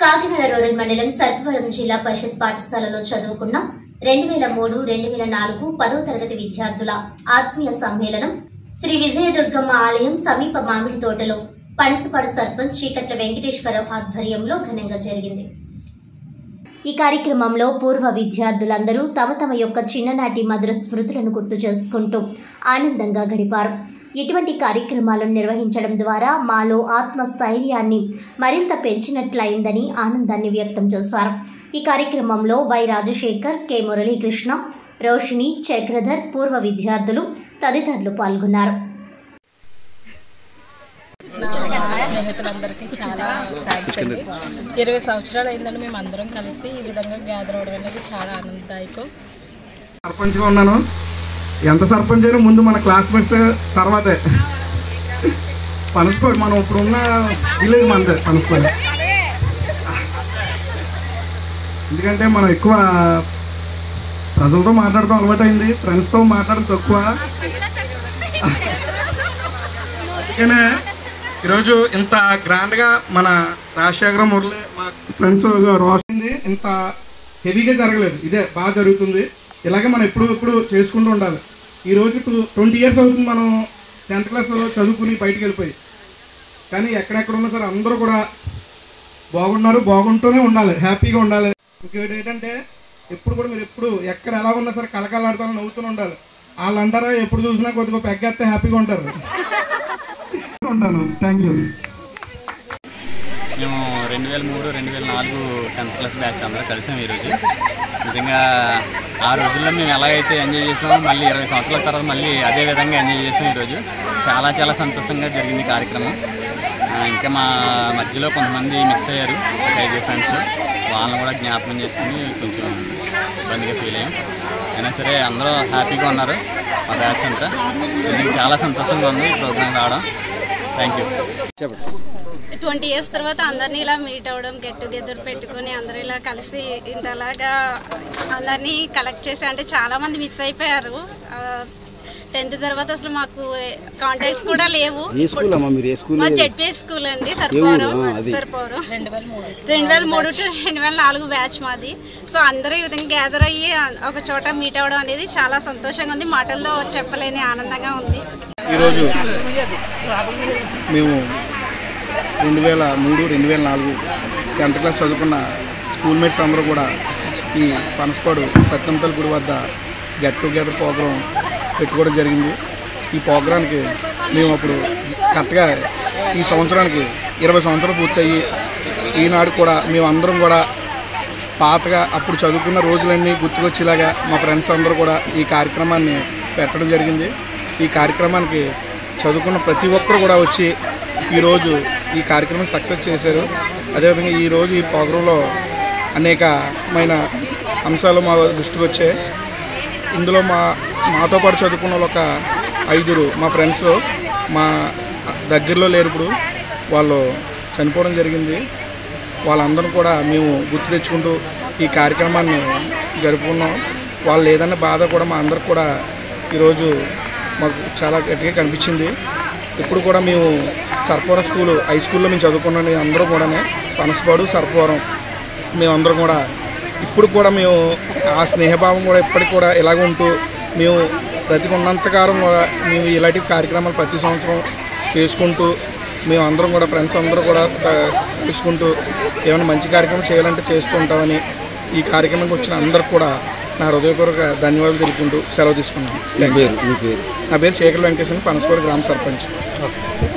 Kakinada rural మండలం సర్పవరం జిల్లా పరిషత్ పాఠశాలలో చదువుకున్న రెండు వేల మూడు రెండు వేల నాలుగు పదో తరగతి విద్యార్థుల ఆత్మీయ సమ్మేళనం శ్రీ విజయదుర్గమ్మ ఆలయం సమీప మామిడి తోటలో పనసపాడు సర్పంచ్ చీకట్ల వెంకటేశ్వరరావు ఆధ్వర్యంలో ఘనంగా జరిగింది ఈ కార్యక్రమంలో పూర్వ విద్యార్థులందరూ తమ తమ యొక్క చిన్ననాటి మధుర స్మృతులను గుర్తు చేసుకుంటూ ఆనందంగా గడిపారు ఇటువంటి కార్యక్రమాలను నిర్వహించడం ద్వారా మాలో ఆత్మస్థైర్యాన్ని మరింత పెంచినట్లయిందని ఆనందాన్ని వ్యక్తం చేశారు ఈ కార్యక్రమంలో వై రాజశేఖర్ కె మురళీకృష్ణ రోషిని చక్రధర్ పూర్వ విద్యార్థులు తదితరులు పాల్గొన్నారు స్నేహితులందరికీ చాలా థ్యాంక్స్ అండి ఇరవై సంవత్సరాలు అయిందని మేము అందరం కలిసి ఈ విధంగా గ్యాదర్ అవడం అనేది చాలా ఆనందదాయకం సర్పంచ్గా ఉన్నాను ఎంత సర్పంచ్ అయినా ముందు మన క్లాస్మేట్స్ తర్వాతే పనసకోడి మనం ఇప్పుడున్న విలేజ్ మనదే పనసకోడి ఎందుకంటే మనం ఎక్కువ ప్రజలతో మాట్లాడటం అలవాటైంది ఫ్రెండ్స్తో మాట్లాడడం తక్కువ అందుకనే ఈరోజు ఇంత గ్రాండ్గా మన రాజశేఖర మురళి మా ఫ్రెండ్స్ రోషింది ఇంత హెవీగా జరగలేదు ఇదే బాగా జరుగుతుంది ఇలాగే మనం ఎప్పుడు ఎప్పుడు చేసుకుంటూ ఉండాలి ఈ రోజు టూ ట్వంటీ ఇయర్స్ అవుతుంది మనం టెన్త్ క్లాస్ చదువుకుని బయటికి వెళ్ళిపోయి కానీ ఎక్కడెక్కడ ఉన్నా సరే అందరూ కూడా బాగున్నారు బాగుంటూనే ఉండాలి హ్యాపీగా ఉండాలి ఇంకోటి ఏంటంటే ఎప్పుడు కూడా మీరు ఎప్పుడు ఎక్కడ ఎలా ఉన్నా సరే కలకలాడుతూ నవ్వుతూనే ఉండాలి వాళ్ళు అంటారా ఎప్పుడు చూసినా కొద్దిగా పెగ్గేస్తే హ్యాపీగా ఉంటారు ఉంటాను థ్యాంక్ యూ మేము రెండు వేల మూడు రెండు వేల నాలుగు టెన్త్ క్లాస్ బ్యాచ్ అందరూ కలిసాం ఈరోజు నిజంగా ఆ రోజుల్లో మేము ఎలాగైతే ఎంజాయ్ చేసామో మళ్ళీ ఇరవై సంవత్సరాల తర్వాత మళ్ళీ అదే విధంగా ఎంజాయ్ చేసాం ఈరోజు చాలా చాలా సంతోషంగా జరిగింది కార్యక్రమం ఆ, ఇంకా మా మధ్యలో కొంతమంది మిస్ అయ్యారు ఒక ఐదు ఫ్రెండ్స్ వాళ్ళని కూడా జ్ఞాపకం చేసుకుని కొంచెం ఇబ్బందిగా ఫీల్ అయ్యాం అయినా సరే అందరూ హ్యాపీగా ఉన్నారు మా బ్యాచ్ అంతా దీనికి చాలా సంతోషంగా ఉంది ఈ ప్రోగ్రాం రావడం థ్యాంక్ యూ ట్వంటీ ఇయర్స్ తర్వాత అందరినీ ఇలా మీట్ అవ్వడం గెట్ టుగెదర్ పెట్టుకొని అందరూ ఇలా కలిసి ఇంతలాగా అందరినీ కలెక్ట్ చేసి అంటే చాలా మంది మిస్ అయిపోయారు టెన్త్ తర్వాత అసలు మాకు కాంటాక్ట్స్ కూడా లేవు ఏ స్కూల్ అమ్మా మీరు ఏ స్కూల్ మా జెడ్పిఎస్ స్కూల్ అండి సర్పవరం ఊరు? ఆ, అది. సర్పవరం రెండు వేల మూడు రెండు వేల మూడు టు రెండు వేల నాలుగు బ్యాచ్ మాది సో అందరూ ఈ విధంగా గ్యాదర్ అయ్యి ఒక చోట మీట్ అవ్వడం అనేది చాలా సంతోషంగా ఉంది మాటల్లో చెప్పలేని ఆనందంగా ఉంది ఈరోజు మేము రెండు వేల మూడు రెండు వేల నాలుగు టెన్త్ క్లాస్ చదువుకున్న స్కూల్ మేట్స్ అందరూ కూడా ఈ పనసపాడు సత్యంపల్లి గుడి వద్ద గెట్ టుగెదర్ ప్రోగ్రాం పెట్టుకోవడం జరిగింది ఈ ప్రోగ్రాంకి మేము అప్పుడు కరెక్ట్గా ఈ సంవత్సరానికి ఇరవై సంవత్సరాలు పూర్తయ్యి ఈనాడు కూడా మేమందరం కూడా పాతగా అప్పుడు చదువుకున్న రోజులన్నీ గుర్తుకొచ్చేలాగా మా ఫ్రెండ్స్ అందరూ కూడా ఈ కార్యక్రమాన్ని పెట్టడం జరిగింది ఈ కార్యక్రమానికి చదువుకున్న ప్రతి ఒక్కరు కూడా వచ్చి ఈరోజు ఈ కార్యక్రమం సక్సెస్ చేశారు అదేవిధంగా ఈరోజు ఈ ప్రోగ్రాంలో అనేకమైన అంశాలు మా దృష్టికి వచ్చాయి ఇందులో మా మాతో పాటు చదువుకున్న వాళ్ళు ఒక ఐదుగురు మా ఫ్రెండ్స్ మా దగ్గరలో లేరు ఇప్పుడు వాళ్ళు చనిపోవడం జరిగింది వాళ్ళందరూ కూడా మేము గుర్తు తెచ్చుకుంటూ ఈ కార్యక్రమాన్ని జరుపుకున్నాం వాళ్ళు ఏదన్నా బాధ కూడా మా అందరికి కూడా ఈరోజు మాకు చాలా గట్టిగా కనిపించింది ఇప్పుడు కూడా మేము సర్పవరం స్కూల్ హై స్కూల్లో మేము చదువుకున్నాం అందరూ కూడా పనసపాడు సర్పవరం మేమందరం కూడా ఇప్పుడు కూడా మేము ఆ స్నేహభావం కూడా ఇప్పటికి కూడా ఇలాగ ఉంటూ మేము బ్రతికున్నంతకాలం కూడా మేము ఇలాంటి కార్యక్రమాలు ప్రతి సంవత్సరం చేసుకుంటూ మేము అందరం కూడా ఫ్రెండ్స్ అందరూ కూడా తీసుకుంటూ ఏమైనా మంచి కార్యక్రమం చేయాలంటే చేస్తూ ఉంటామని ఈ కార్యక్రమానికి వచ్చిన అందరికి కూడా నా హృదయపూర్వక ధన్యవాదాలు తెలుపుకుంటూ సెలవు తీసుకున్నాను మీ పేరు మీ పేరు నా పేరు శేఖర్ వెంకటేశ్వర పనసపూర్ గ్రామ సర్పంచ్